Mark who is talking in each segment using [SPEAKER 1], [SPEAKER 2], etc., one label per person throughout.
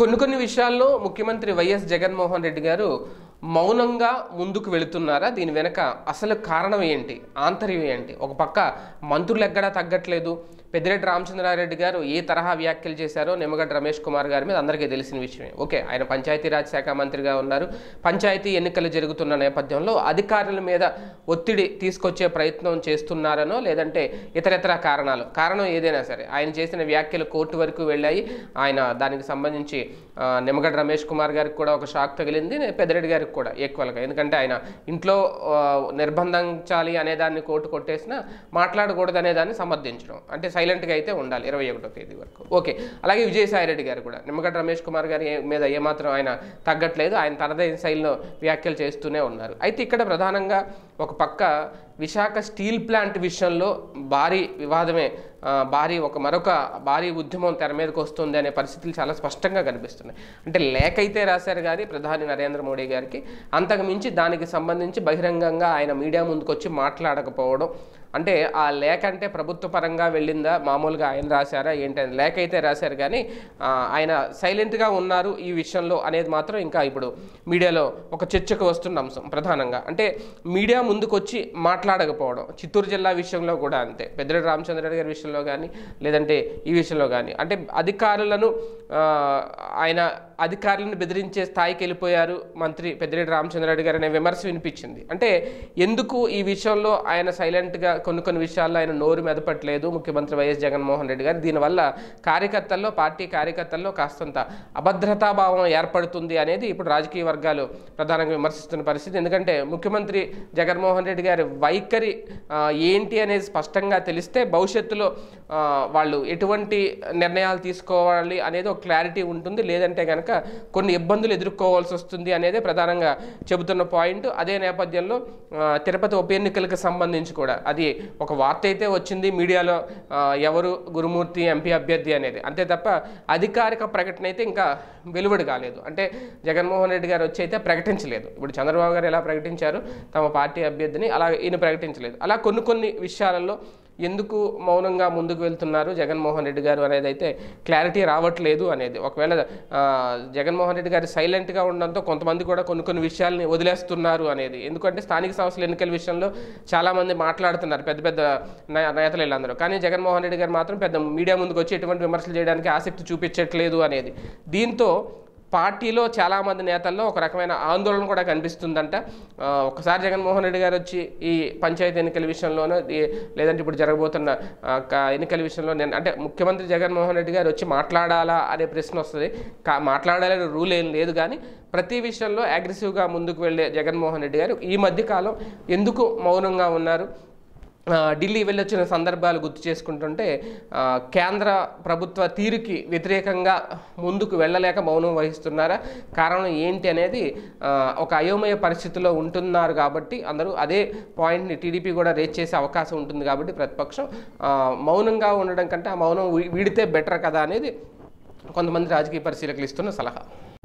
[SPEAKER 1] కొన్ని కొన్ని విషయాల్లో ముఖ్యమంత్రి వైఎస్ జగన్మోహన్ రెడ్డి గారు మౌనంగా ముందుకు వెళుతున్నారా దీని వెనక అసలు కారణం ఏంటి ఆంతర్యం ఏంటి ఒక పక్క మంత్రులు ఎక్కడా తగ్గట్లేదు పెద్దిరెడ్డి రామచంద్రారెడ్డి గారు ఏ తరహా వ్యాఖ్యలు చేశారో నిమ్మగడ్డ రమేష్ కుమార్ గారి మీద అందరికీ తెలిసిన విషయమే ఓకే ఆయన పంచాయతీరాజ్ శాఖ మంత్రిగా ఉన్నారు పంచాయతీ ఎన్నికలు జరుగుతున్న నేపథ్యంలో అధికారుల మీద ఒత్తిడి తీసుకొచ్చే ప్రయత్నం చేస్తున్నారనో లేదంటే ఇతరితర కారణాలు కారణం ఏదైనా సరే ఆయన చేసిన వ్యాఖ్యలు కోర్టు వరకు వెళ్ళాయి ఆయన దానికి సంబంధించి ఆ, నిమ్మగడ్డ రమేష్ కుమార్ గారికి కూడా ఒక షాక్ తగిలింది పెద్దిరెడ్డి గారికి కూడా ఈక్వల్గా ఎందుకంటే ఆయన ఇంట్లో ఆ, నిర్బంధించాలి అనే దాన్ని కోర్టు కొట్టేసినా మాట్లాడకూడదు అనే దాన్ని సమర్థించడం అంటే సైలెంట్గా అయితే ఉండాలి ఇరవై ఒకటో తేదీ వరకు ఓకే అలాగే విజయసాయి రెడ్డి గారు కూడా నిమ్మగడ్డ రమేష్ కుమార్ గారి ఏ- మీద ఏమాత్రం ఆయన తగ్గట్లేదు ఆయన తనదైన శైలిలో వ్యాఖ్యలు చేస్తూనే ఉన్నారు అయితే ఇక్కడ ప్రధానంగా ఒక పక్క విశాఖ స్టీల్ ప్లాంట్ విషయంలో భారీ వివాదమే ఆ, భారీ ఒక మరొక భారీ ఉద్యమం తెర మీదకి వస్తుంది అనే పరిస్థితులు చాలా స్పష్టంగా కనిపిస్తున్నాయి అంటే లేఖ అయితే రాశారు కానీ ప్రధాని నరేంద్ర మోడీ గారికి అంతకు మించి దానికి సంబంధించి బహిరంగంగా ఆయన మీడియా ముందుకు వచ్చి మాట్లాడకపోవడం అంటే ఆ లేఖ అంటే ప్రభుత్వ పరంగా వెళ్ళిందా మామూలుగా ఆయన రాశారా ఏంటని లేఖ అయితే రాశారు కానీ ఆ, ఆయన సైలెంట్గా ఉన్నారు ఈ విషయంలో అనేది మాత్రం ఇంకా ఇప్పుడు మీడియాలో ఒక చర్చకు వస్తున్న అంశం ప్రధానంగా అంటే మీడియా ముందుకు వచ్చి మాట్లాడకపోవడం చిత్తూరు జిల్లా విషయంలో కూడా అంతే పెద్దిరెడ్డి రామచంద్రరెడ్డి గారి విషయంలో కానీ లేదంటే ఈ విషయంలో కానీ అంటే అధికారులను ఆ, ఆయన అధికారులను బెదిరించే స్థాయికి వెళ్ళిపోయారు మంత్రి పెద్దిరెడ్డి రామచంద్రరెడ్డి గారు అనే విమర్శ వినిపించింది అంటే ఎందుకు ఈ విషయంలో ఆయన సైలెంట్గా కొన్ని కొన్ని విషయాల్లో ఆయన నోరు మెదపట్లేదు ముఖ్యమంత్రి వైఎస్ జగన్మోహన్ రెడ్డి గారు దీనివల్ల కార్యకర్తల్లో పార్టీ కార్యకర్తల్లో కాస్తంత అభద్రతాభావం ఏర్పడుతుంది అనేది ఇప్పుడు రాజకీయ వర్గాలు ప్రధానంగా విమర్శిస్తున్న పరిస్థితి ఎందుకంటే ముఖ్యమంత్రి జగన్మోహన్ రెడ్డి గారి వైఖరి ఆ, ఏంటి అనేది స్పష్టంగా తెలిస్తే భవిష్యత్తులో ఆ, వాళ్ళు ఎటువంటి నిర్ణయాలు తీసుకోవాలి అనేది ఒక క్లారిటీ ఉంటుంది లేదంటే కనుక కొన్ని ఇబ్బందులు ఎదుర్కోవాల్సి వస్తుంది అనేది ప్రధానంగా చెబుతున్న పాయింట్ అదే నేపథ్యంలో ఆ, తిరుపతి ఉప ఎన్నికలకు సంబంధించి కూడా అది ఒక వార్త అయితే వచ్చింది మీడియాలో ఆ, ఎవరు గురుమూర్తి ఎంపీ అభ్యర్థి అనేది అంతే తప్ప అధికారిక ప్రకటన అయితే ఇంకా వెలువడి కాలేదు అంటే జగన్మోహన్ రెడ్డి గారు వచ్చి అయితే ప్రకటించలేదు ఇప్పుడు చంద్రబాబు గారు ఎలా ప్రకటించారు తమ పార్టీ అభ్యర్థిని అలా ఈయన ప్రకటించలేదు అలా కొన్ని కొన్ని విషయాలలో ఎందుకు మౌనంగా ముందుకు వెళ్తున్నారు జగన్మోహన్ రెడ్డి గారు అనేది అయితే క్లారిటీ రావట్లేదు అనేది ఒకవేళ ఆ, జగన్మోహన్ రెడ్డి గారు సైలెంట్గా ఉండడంతో కొంతమంది కూడా కొన్ని కొన్ని విషయాల్ని వదిలేస్తున్నారు అనేది ఎందుకంటే స్థానిక సంస్థల ఎన్నికల విషయంలో చాలామంది మాట్లాడుతున్నారు పెద్ద పెద్ద నే- నేతలు వీళ్ళందరూ కానీ జగన్మోహన్ రెడ్డి గారు మాత్రం పెద్ద మీడియా ముందుకు వచ్చి ఎటువంటి విమర్శలు చేయడానికి ఆసక్తి చూపించట్లేదు అనేది దీంతో పార్టీలో చాలామంది నేతల్లో ఒక రకమైన ఆందోళన కూడా కనిపిస్తుందంట ఆ, ఒకసారి జగన్మోహన్ రెడ్డి గారు వచ్చి ఈ పంచాయతీ ఎన్నికల విషయంలోనో ఈ- లేదంటే ఇప్పుడు జరగబోతున్న ఆ, క- ఎన్నికల విషయంలో నేను అంటే ముఖ్యమంత్రి జగన్మోహన్ రెడ్డి గారు వచ్చి మాట్లాడాలా అనే ప్రశ్న వస్తుంది కా మాట్లాడాలనే రూల్ ఏం లేదు కానీ ప్రతి విషయంలో అగ్రెసివ్గా ముందుకు వెళ్ళే జగన్మోహన్ రెడ్డి గారు ఈ మధ్యకాలం ఎందుకు మౌనంగా ఉన్నారు ఆ, ఢిల్లీ వెళ్ళొచ్చిన సందర్భాలు గుర్తు చేసుకుంటుంటే ఆ, కేంద్ర ప్రభుత్వ తీరుకి వ్యతిరేకంగా ముందుకు వెళ్ళలేక మౌనం వహిస్తున్నారా కారణం ఏంటి అనేది ఆ, ఒక అయోమయ పరిస్థితిలో ఉంటున్నారు కాబట్టి అందరూ అదే పాయింట్ని టీడీపీ కూడా రేజ్ చేసే అవకాశం ఉంటుంది కాబట్టి ప్రతిపక్షం ఆ, మౌనంగా ఉండడం కంటే ఆ మౌనం వీ- వీడితే బెటర్ కదా అనేది కొంతమంది రాజకీయ పరిశీలకులు ఇస్తున్న సలహా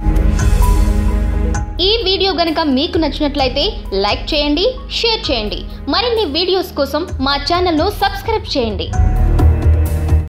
[SPEAKER 2] ఈ వీడియో గనుక మీకు నచ్చినట్లయితే లైక్ చేయండి షేర్ చేయండి మరిన్ని వీడియోస్ కోసం మా ఛానల్ను సబ్స్క్రైబ్ చేయండి